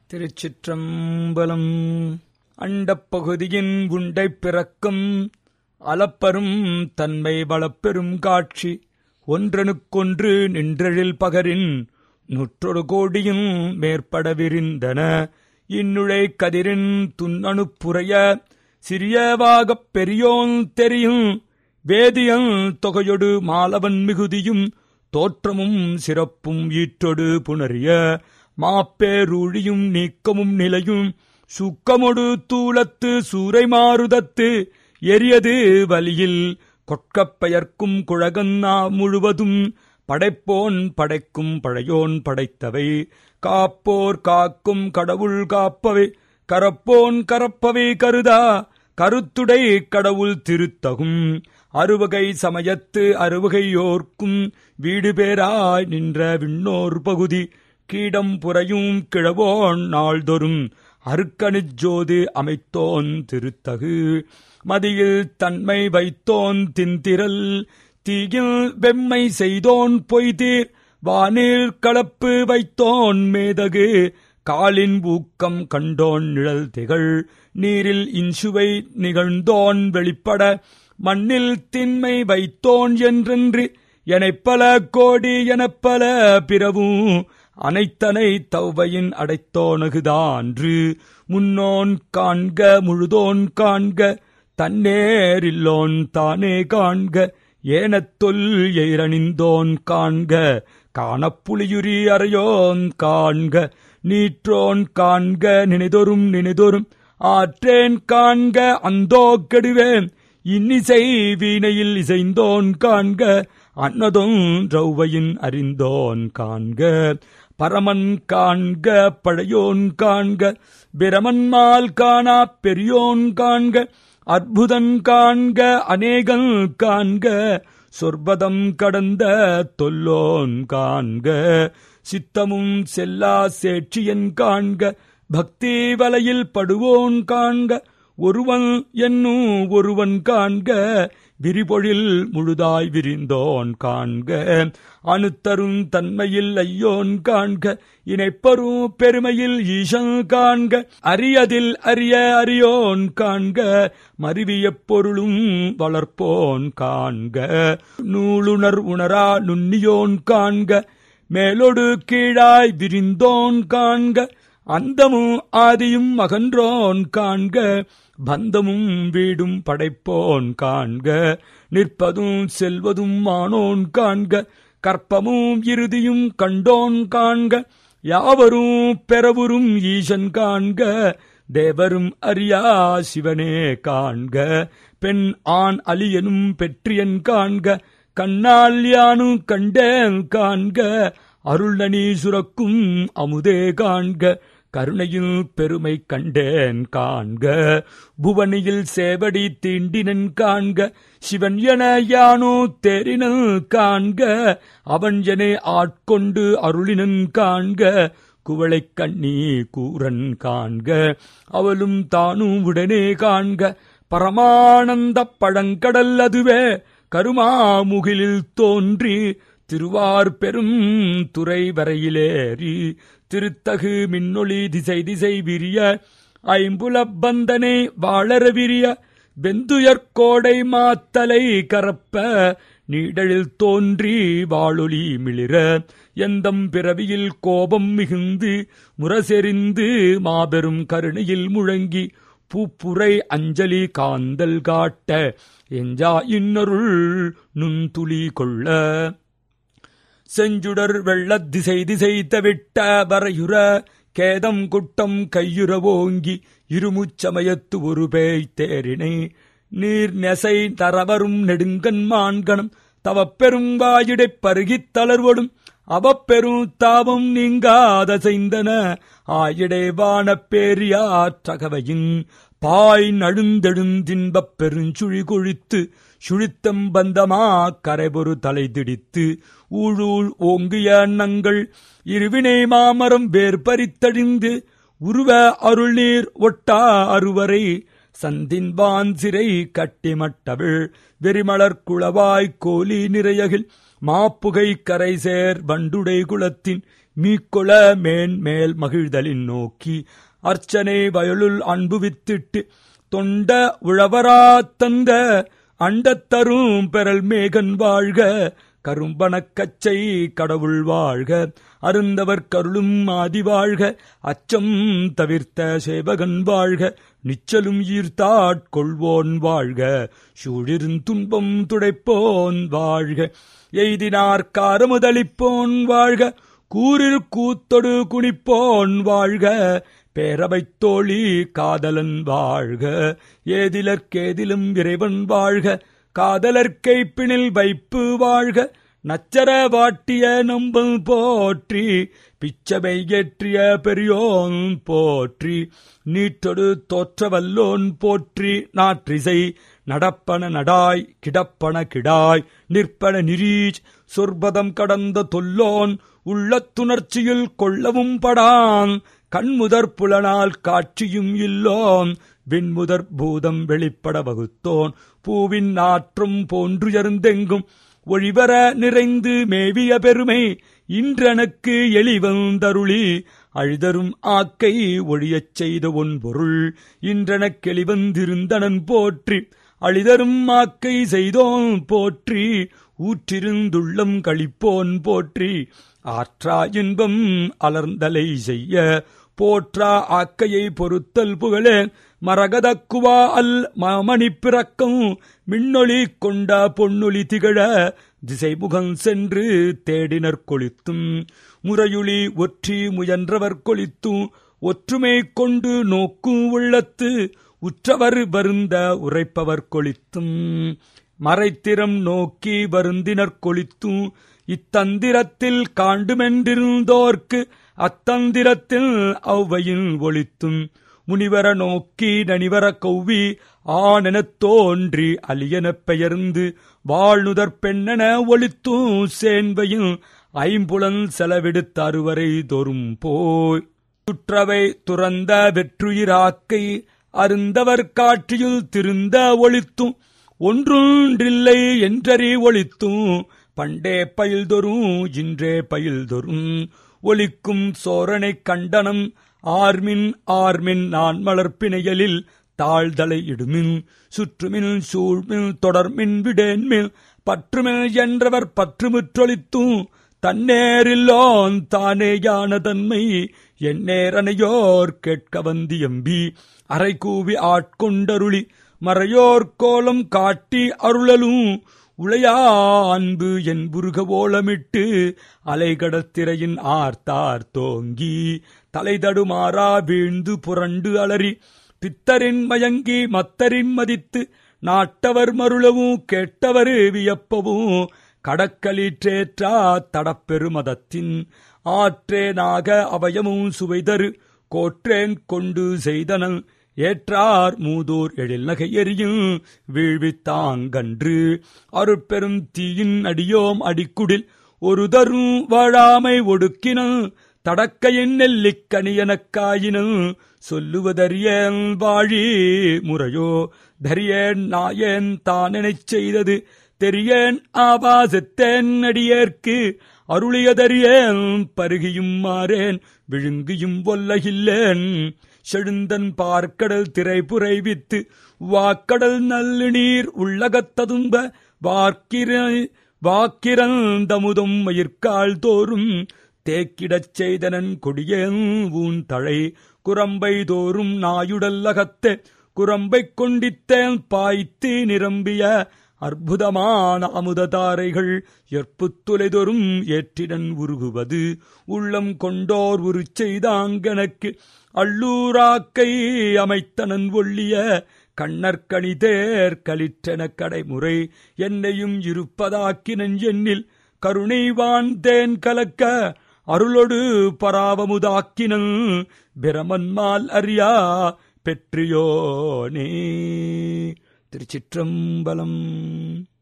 திருச்சிற்றம்பலம் அண்டப்பகுதியின் உண்டைப் பிறக்கும் அலப்பரும் தன்மை வளப்பெரும் காட்சி ஒன்றனுக்கொன்று நின்றழில் பகரின் நூற்றொரு கோடியும் மேற்பட விரிந்தன இந்நுழை கதிரின் துண்ணணுப்புறைய சிறியவாகப் பெரியோன் தெரியும் வேதியன் தொகையொடு மாலவன் மிகுதியும் தோற்றமும் சிறப்பும் ஈற்றொடு புணரிய மாப்பேரூழியும் நீக்கமும் நிலையும் சுக்கமொடு தூளத்து சூறை மாறுதத்து எரியது வலியில் கொட்கப் பெயர்க்கும் குழகன்னா முழுவதும் படைப்போன் படைக்கும் பழையோன் படைத்தவை காப்போர் காக்கும் கடவுள் காப்பவை கரப்போன் கரப்பவை கருதா கருத்துடை கடவுள் திருத்தகும் அறுவகை சமயத்து அறுவகையோர்க்கும் வீடு பேராய் நின்ற விண்ணோர் பகுதி கீடம் புறையும் கிழவோன் நாள்தொறும் அருக்கணிச் ஜோதி அமைத்தோன் திருத்தகு மதியில் தன்மை வைத்தோன் திந்திரல் தீயில் வெம்மை செய்தோன் பொய்தீர் வானில் கலப்பு வைத்தோன் மேதகு காலின் ஊக்கம் கண்டோன் நிழல் திகழ் நீரில் இன்சுவை நிகழ்ந்தோன் வெளிப்பட மண்ணில் திண்மை வைத்தோன் என்றென்று எனைப்பல கோடி எனப்பல பிறவும் அனைத்தனை தௌவையின் அடைத்தோனகுதான்று முன்னோன் காண்க முழுதோன் காண்க தன்னேரில்லோன் தானே காண்க ஏனத்தொல் எயிரணிந்தோன் காண்க காணப்புலியுரி அறையோன் காண்க நீற்றோன் காண்க நினைதொரும் நினைதொரும் ஆற்றேன் காண்க அந்தோ கெடுவேன் இன்னிசை வீணையில் இசைந்தோன் காண்க அன்னதும் ரௌவையின் அறிந்தோன் காண்க பரமன் காண்க பழையோன் காண்க பிரமன்மால் காணா பெரியோன் காண்க அற்புதன் காண்க அநேகன் காண்க சொற்பதம் கடந்த தொல்லோன் காண்க சித்தமும் செல்லா சேட்சியன் காண்க பக்தி வலையில் படுவோன் காண்க ஒருவன் என்னும் ஒருவன் காண்க விரிபொழில் முழுதாய் விரிந்தோன் காண்க அணுத்தரும் தன்மையில் ஐயோன் காண்க இணைப்பரும் பெருமையில் ஈசன் காண்க அரியதில் அரிய அறியோன் காண்க மருவிய பொருளும் வளர்ப்போன் காண்க நூலுணர் உணரா நுண்ணியோன் காண்க மேலொடு கீழாய் விரிந்தோன் காண்க அந்தமும் ஆதியும் அகன்றோன் காண்க பந்தமும் வீடும் படைப்போன் காண்க நிற்பதும் செல்வதும் ஆனோன் காண்க கற்பமும் இறுதியும் கண்டோன் காண்க யாவரும் பெறவுரும் ஈசன் காண்க தேவரும் அறியா சிவனே காண்க பெண் ஆண் அலியனும் பெற்றியன் காண்க கண்ணால் யானும் கண்டேன் காண்க அருள்நனி சுரக்கும் அமுதே காண்க கருணையில் பெருமை கண்டேன் காண்க புவனியில் சேவடி தீண்டினன் காண்க சிவன் என யானோ தேரினன் காண்க அவன் என ஆட்கொண்டு அருளினன் காண்க குவளை கண்ணி கூரன் காண்க அவளும் தானும் உடனே காண்க பரமானந்த பழங்கடல் அதுவே கருமாமுகிலில் தோன்றி திருவார் பெரும் துறை வரையிலேறி திருத்தகு மின்னொளி திசை திசை விரிய ஐம்புல பந்தனை வாழற விரிய வெந்துயர்கோடை மாத்தலை கரப்ப நீடழில் தோன்றி வாழொலி மிளிர எந்தம் பிறவியில் கோபம் மிகுந்து முரசெறிந்து மாபெரும் கருணையில் முழங்கி பூப்புரை அஞ்சலி காந்தல் காட்ட எஞ்சா இன்னருள் நுண்துளி கொள்ள செஞ்சுடர் வெள்ளத் திசை திசை தவிட்ட வரையுற கேதம் குட்டம் கையுற ஓங்கி இருமுச்சமயத்து ஒரு பேய் தேரினை நீர் நெசை தரவரும் நெடுங்கன் மான்கணம் தவப்பெரும் வாயிடைப் பருகித் தளர்வடும் அவப்பெரும் தாபம் நீங்காத செய்தன ஆயிடைவான பேரியாற்றகவையின் பாய் நழுந்தெழுந்தின்பப் பெருஞ்சுழி கொழித்து சுழித்தம் பந்தமா கரைபொரு தலை திடித்து ஊழூழ் ஓங்கிய அன்னங்கள் இருவினை மாமரம் வேர்பரித்தழிந்து உருவ அருள்நீர் ஒட்டா அருவரை சந்தின்பான் சிறை கட்டிமட்டவிழ் வெறிமலர் குளவாய் கோலி நிறையகில் மாப்புகை கரைசேர் வண்டுடை குளத்தின் மீக்கொள மேன்மேல் மகிழ்தலின் நோக்கி அர்ச்சனை வயலுள் அன்பு வித்திட்டு தொண்ட உழவரா தந்த அண்டத்தரும் பெறல் மேகன் வாழ்க கரும்பனக் கச்சை கடவுள் வாழ்க அருந்தவர் கருளும் ஆதி வாழ்க அச்சம் தவிர்த்த சேவகன் வாழ்க நிச்சலும் ஈர்த்தாட்கொள்வோன் வாழ்க சூழிருந் துன்பம் துடைப்போன் வாழ்க எய்தினார் காரமுதளிப்போன் வாழ்க கூறிரு கூத்தொடு குனிப்போன் வாழ்க பேரவைத் தோழி காதலன் வாழ்க ஏதிலர்க்கேதிலும் இறைவன் வாழ்க காதலர்க்கை பிணில் வைப்பு வாழ்க நச்சர வாட்டிய நம்பல் போற்றி பிச்சவை ஏற்றிய பெரியோன் போற்றி நீட்டொடு தோற்றவல்லோன் போற்றி நாற்றிசை நடப்பன நடாய் கிடப்பன கிடாய் நிற்பன நிரீச் சொற்பதம் கடந்த தொல்லோன் உள்ளத்துணர்ச்சியில் கொள்ளவும் படான் கண்முதற் புலனால் காட்சியும் இல்லோன் விண்முதற் பூதம் வெளிப்பட வகுத்தோன் பூவின் நாற்றும் போன்றுயர்ந்தெங்கும் ஒழிவர நிறைந்து மேவிய பெருமை இன்றெனக்கு எளிவந்தருளி அழுதரும் ஆக்கை ஒழியச் செய்த ஒன் பொருள் இன்றெனக் எளிவந்திருந்தனன் போற்றி அழிதரும் ஆக்கை செய்தோன் போற்றி ஊற்றிருந்துள்ளம் கழிப்போன் போற்றி ஆற்றா இன்பம் அலர்ந்தலை செய்ய போற்றா ஆக்கையை பொறுத்தல் புகழே மரகதக்குவா அல் மாமணி பிறக்கம் மின்னொளி கொண்ட பொன்னொளி திகழ திசைமுகம் சென்று தேடினர் கொளித்தும் முறையுளி ஒற்றி முயன்றவர் கொளித்தும் ஒற்றுமை கொண்டு நோக்கும் உள்ளத்து உற்றவர் வருந்த உரைப்பவர் கொளித்தும் மறைத்திறம் நோக்கி வருந்தினர் கொளித்தும் இத்தந்திரத்தில் காண்டுமென்றிருந்தோர்க்கு அத்தந்திரத்தில் ஔவையில் ஒளித்தும் முனிவர நோக்கி நனிவர கௌவி ஆனெனத் தோன்றி அலியனப் பெயர்ந்து வாழ்நுதற் பெண்ணென ஒளித்தும் சேன்வையும் ஐம்புலன் செலவிடுத்த அறுவரை தோறும் போய் சுற்றவை துறந்த வெற்றுயிராக்கை அருந்தவர் காட்சியில் திருந்த ஒளித்தும் ஒன்றொன்றில்லை என்றறி ஒளித்தும் பண்டே பயில்தொரும் இன்றே பயில்தொரும் ஒலிக்கும் சோரனை கண்டனம் ஆர்மின் ஆர்மின் நான் மலர்ப்பிணையலில் தாழ்தலை இடுமின் சுற்றுமின் சூழ்மின் தொடர்மின் விடேன்மில் பற்றுமில் என்றவர் பற்றுமுற்றொழித்தும் தன்னேரில்லோன் தானேயான தன்மை எந்நேரனையோர் கேட்க வந்தியம்பி அரை கூவி ஆட்கொண்டருளி மறையோர் கோலம் காட்டி அருளலும் உளையா அன்பு என் புருக ஓலமிட்டு அலைகடத்திரையின் ஆர்த்தார் தோங்கி தலைதடுமாறா வீழ்ந்து புரண்டு அலறி பித்தரின் மயங்கி மத்தரின் மதித்து நாட்டவர் மருளவும் கேட்டவர் வியப்பவும் கடக்களிற்றேற்றா தடப்பெருமதத்தின் ஆற்றேனாக அவயமும் சுவைதரு கோற்றேன் கொண்டு செய்தனன் ஏற்றார் மூதூர் எழில் நகை எரியும் வீழ்வித்தாங்கன்று அருட்பெரும் தீயின் அடியோம் அடிக்குடில் ஒரு தரும் வாழாமை ஒடுக்கினன் தடக்கையின் நெல்லிக்கணியனக்காயினன் சொல்லுவதறியேன் வாழி முறையோ தரியேன் நாயேன் தானெனச் செய்தது தெரியேன் ஆபாசத்தேன் அடியேற்கு அருளியதறியேன் பருகியும் மாறேன் விழுங்கியும் ஒல்லகில்லேன் செழுந்தன் பார்க்கடல் திரைபுரை வித்து வாக்கடல் நல்லு நீர் உள்ளகத்ததும்ப வாக்கிர வாக்கிறந்தமுதும் மயிர்கால் தோறும் தேக்கிடச் செய்தனன் கொடியேன் ஊன் தழை குரம்பை தோறும் நாயுடல் அகத்தே குரம்பைக் கொண்டித்தேன் பாய்த்து நிரம்பிய அற்புதமான அமுததாரைகள் எற்புத் துளைதொரும் ஏற்றிடன் உருகுவது உள்ளம் கொண்டோர் உரு செய்தாங்கனக்கு அள்ளூராக்கை அமைத்தனன் ஒள்ளிய கண்ணற்கணி தேர் கலிற்றென கடைமுறை என்னையும் இருப்பதாக்கினன் எண்ணில் கருணை வான்தேன் கலக்க அருளொடு பராவமுதாக்கினன் பிரமன்மால் அறியா பெற்றியோனே திருச்சிற்றம்பலம்